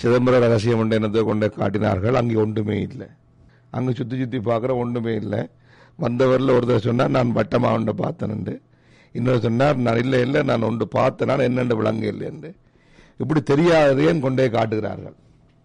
சிதம்பர ரகசியம் என்ற இனத்தை கொண்டு காட்டினார்கள் அங்கே ஒன்றுமே இல்லை அங்கே சுற்றி சுற்றி பார்க்குற ஒன்றுமே இல்லை வந்தவரில் ஒருத்தர் சொன்னார் நான் வட்டமாக ஒன்று பார்த்தேன் இன்னொரு சொன்னார் நான் இல்லை இல்லை நான் ஒன்று பார்த்தேன் நான் என்னென்று விளங்க இல்லை என்று இப்படி தெரியாததையும் கொண்டே காட்டுகிறார்கள்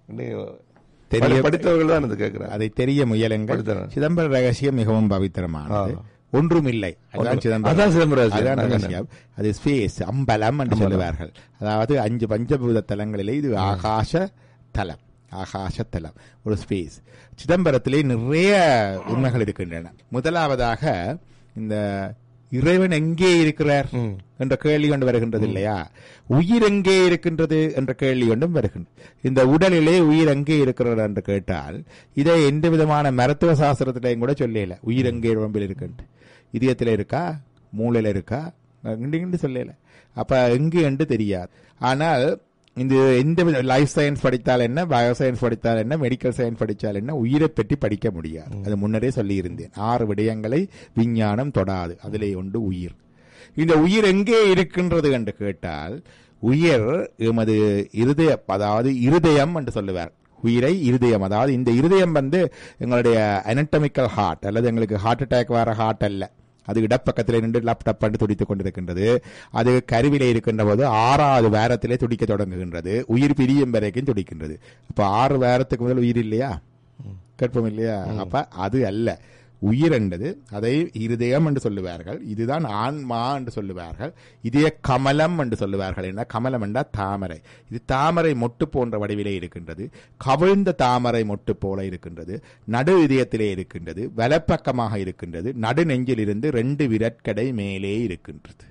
தெரிய- தெரிய படித்தவர்கள் தான் இது கேட்கிறார் அதை தெரிய முயலுங்கள் படித்தனர். சிதம்பர ரகசியம் மிகவும் பவித்திரமானது ஆ. ஒன்றுமில்லை அதுதான் சிதம்பரம் அதான் சிதம்பர ரகசியம். அதுதான் அதான் ரகசியம் அது ஸ்பேஸ் அம்பலம் என்று சொல்லுவார்கள் அதாவது அஞ்சு பஞ்சபூத தலங்களிலே இது ஆகாச தலம் ஆகாச தலம் ஒரு ஸ்பேஸ் சிதம்பரத்திலே நிறைய உண்மைகள் இருக்கின்றன முதலாவதாக இந்த இறைவன் எங்கே இருக்கிறார் என்ற கேள்வி கொண்டு வருகின்றது இல்லையா உயிர் எங்கே இருக்கின்றது என்ற கேள்வி கொண்டும் வருகின்றது இந்த உடலிலே உயிர் எங்கே இருக்கிறது என்று கேட்டால் இதை எந்த விதமான மருத்துவ சாஸ்திரத்திலையும் கூட சொல்லல உயிர் எங்கே உடம்பில் இருக்குன்ட்டு இதயத்தில் இருக்கா மூளையில இருக்கா இண்டு சொல்லல அப்ப எங்கே என்று தெரியாது ஆனால் இந்த எந்த வித லைஃப் சயின்ஸ் படித்தால் என்ன பயோ சயின்ஸ் படித்தால் என்ன மெடிக்கல் சயின்ஸ் படித்தால் என்ன உயிரை பற்றி படிக்க முடியாது அது முன்னரே சொல்லியிருந்தேன் ஆறு விடயங்களை விஞ்ஞானம் தொடாது அதிலே ஒன்று உயிர் இந்த உயிர் எங்கே இருக்கின்றது என்று கேட்டால் உயிர் எமது இருதய அதாவது இருதயம் என்று சொல்லுவார் உயிரை இருதயம் அதாவது இந்த இருதயம் வந்து எங்களுடைய anatomical ஹார்ட் அல்லது எங்களுக்கு ஹார்ட் அட்டாக் வர ஹார்ட் அல்ல அது இடப்பக்கத்தில் நின்று லேப்டாப் பண்ணி துடித்துக் கொண்டிருக்கின்றது அது கருவிலே இருக்கின்ற போது ஆறாவது வாரத்திலே துடிக்க தொடங்குகின்றது உயிர் பிரியும் வரைக்கும் துடிக்கின்றது அப்ப ஆறு வாரத்துக்கு முதல் உயிர் இல்லையா கற்பம் இல்லையா அப்ப அது அல்ல உயிர் என்பது அதை இருதயம் என்று சொல்லுவார்கள் இதுதான் ஆன்மா என்று சொல்லுவார்கள் இதய கமலம் என்று சொல்லுவார்கள் என்ன கமலம் என்றால் தாமரை இது தாமரை மொட்டு போன்ற வடிவிலே இருக்கின்றது கவிழ்ந்த தாமரை மொட்டு போல இருக்கின்றது நடு இதயத்திலே இருக்கின்றது வலப்பக்கமாக இருக்கின்றது நடு நெஞ்சிலிருந்து ரெண்டு விரட்கடை மேலே இருக்கின்றது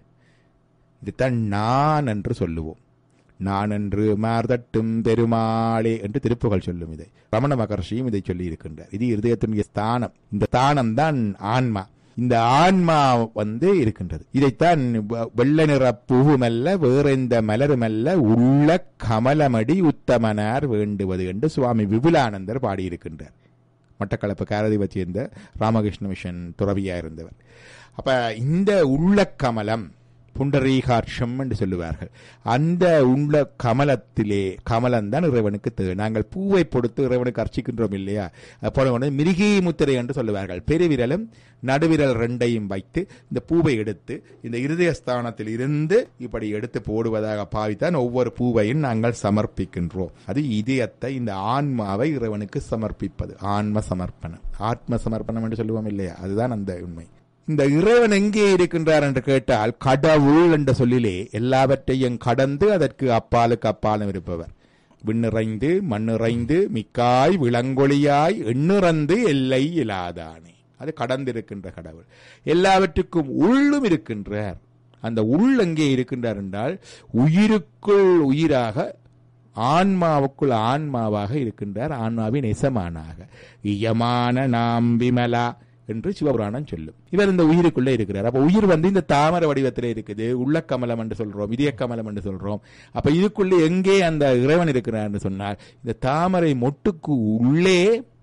இதுதான் நான் என்று சொல்லுவோம் நான் என்று மார்தட்டும் பெருமாளே என்று திருப்புகள் சொல்லும் இதை ரமண மகர்ஷியும் இதை சொல்லி இருக்கின்றார் இது இருதயத்தினுடைய ஸ்தானம் இந்த ஸ்தானம் தான் ஆன்மா இந்த ஆன்மா வந்து இருக்கின்றது இதைத்தான் வெ- வெள்ளை நிற பூவுமல்ல வேறெந்த மலருமல்ல உள்ள கமலமடி உத்தமனார் வேண்டுவது என்று சுவாமி விபுலானந்தர் பாடியிருக்கின்றார் மட்டக்களப்பு காரதிபை சேர்ந்த ராமகிருஷ்ண மிஷன் துறவியா இருந்தவர் அப்ப இந்த உள்ள கமலம் புண்டரீகாட்சம் என்று சொல்லுவார்கள் அந்த உள்ள கமலத்திலே கமலம் தான் இறைவனுக்கு தேவை நாங்கள் பூவை பொடுத்து இறைவனுக்கு அர்ச்சிக்கின்றோம் இல்லையா அப்போது வந்து மிருகி முத்திரை என்று சொல்லுவார்கள் பெருவிரலும் நடுவிரல் ரெண்டையும் வைத்து இந்த பூவை எடுத்து இந்த இருதயஸ்தானத்தில் இருந்து இப்படி எடுத்து போடுவதாக பாவித்தான் ஒவ்வொரு பூவையும் நாங்கள் சமர்ப்பிக்கின்றோம் அது இதயத்தை இந்த ஆன்மாவை இறைவனுக்கு சமர்ப்பிப்பது ஆன்ம சமர்ப்பணம் ஆத்ம சமர்ப்பணம் என்று சொல்லுவோம் இல்லையா அதுதான் அந்த உண்மை இந்த இறைவன் எங்கே இருக்கின்றார் என்று கேட்டால் கடவுள் என்ற சொல்லிலே எல்லாவற்றையும் கடந்து அதற்கு அப்பாலுக்கு அப்பாலும் இருப்பவர் விண்ணிறைந்து மண்ணிறைந்து மிக்காய் விளங்கொழியாய் எண்ணிறந்து எல்லை இலாதானே அது கடந்திருக்கின்ற கடவுள் எல்லாவற்றுக்கும் உள்ளும் இருக்கின்றார் அந்த உள் எங்கே இருக்கின்றார் என்றால் உயிருக்குள் உயிராக ஆன்மாவுக்குள் ஆன்மாவாக இருக்கின்றார் ஆன்மாவின் எசமானாக இயமான நாம் விமலா என்று சிவபுராணம் சொல்லும் இவர் இந்த உயிருக்குள்ளே இருக்கிறார் அப்ப உயிர் வந்து இந்த தாமர வடிவத்தில் இருக்குது உள்ள கமலம் என்று சொல்றோம் இதய கமலம் என்று சொல்றோம் அப்ப இதுக்குள்ளே எங்கே அந்த இறைவன் இருக்கிறார் என்று சொன்னால் இந்த தாமரை மொட்டுக்கு உள்ளே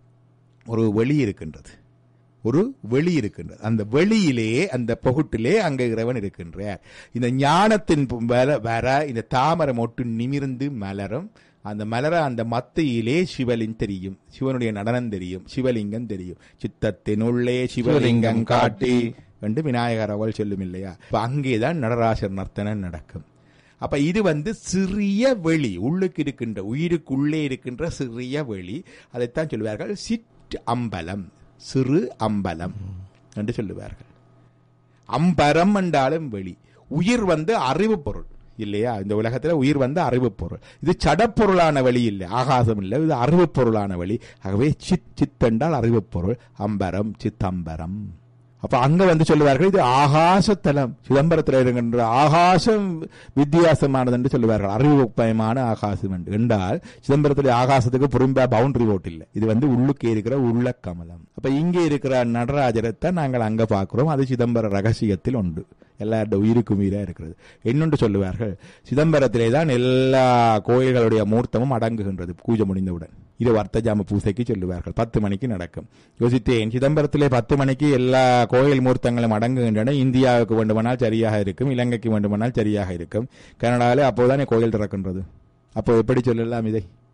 ஒரு வெளி இருக்கின்றது ஒரு வெளி இருக்கின்றது அந்த வெளியிலே அந்த பொகுட்டிலே அங்கே இறைவன் இருக்கின்றார் இந்த ஞானத்தின் வர வர இந்த தாமரை மொட்டு நிமிர்ந்து மலரும் அந்த மலர அந்த மத்தையிலே சிவலிங் தெரியும் சிவனுடைய நடனம் தெரியும் சிவலிங்கம் தெரியும் சித்தத்தினுள்ளே சிவலிங்கம் காட்டி என்று விநாயகர் அவள் சொல்லும் இல்லையா அப்ப அங்கேதான் நடராசர் நர்த்தனம் நடக்கும் அப்ப இது வந்து சிறிய வெளி உள்ளுக்கு இருக்கின்ற உயிருக்குள்ளே இருக்கின்ற சிறிய வெளி அதைத்தான் சொல்லுவார்கள் சிட் அம்பலம் சிறு அம்பலம் என்று சொல்லுவார்கள் அம்பரம் என்றாலும் வெளி உயிர் வந்து அறிவு பொருள் இல்லையா இந்த உலகத்துல உயிர் வந்து அறிவு பொருள் இது சடப்பொருளான வழி இல்லை ஆகாசம் இல்லை இது அறிவு பொருளான வழி ஆகவே சித் சித் என்றால் அறிவு பொருள் அம்பரம் சித்தம்பரம் அப்ப அங்க வந்து சொல்லுவார்கள் இது ஆகாசத்தலம் சிதம்பரத்தில் இருக்கின்ற ஆகாசம் வித்தியாசமானது என்று சொல்லுவார்கள் அறிவுப்பயமான ஆகாசம் என்று என்றால் சிதம்பரத்தில் ஆகாசத்துக்கு புறம்பா பவுண்டரி ஓட் இல்லை இது வந்து உள்ளுக்கு இருக்கிற உள்ள கமலம் அப்ப இங்கே இருக்கிற நடராஜரத்தை நாங்கள் அங்க பார்க்கிறோம் அது சிதம்பர ரகசியத்தில் உண்டு எல்லாருடைய உயிருக்கும் உயிரா இருக்கிறது என்னொன்று சொல்லுவார்கள் சிதம்பரத்திலே தான் எல்லா கோயில்களுடைய மூர்த்தமும் அடங்குகின்றது பூஜை முடிந்தவுடன் இது வர்த்தஜாம பூசைக்கு சொல்லுவார்கள் பத்து மணிக்கு நடக்கும் யோசித்தேன் சிதம்பரத்திலே பத்து மணிக்கு எல்லா கோயில் மூர்த்தங்களும் அடங்குகின்றன இந்தியாவுக்கு வேண்டுமானால் சரியாக இருக்கும் இலங்கைக்கு வேண்டுமானால் சரியாக இருக்கும் கனடாவிலே அப்போதானே கோயில் திறக்கின்றது அப்போ எப்படி சொல்லலாம் இதை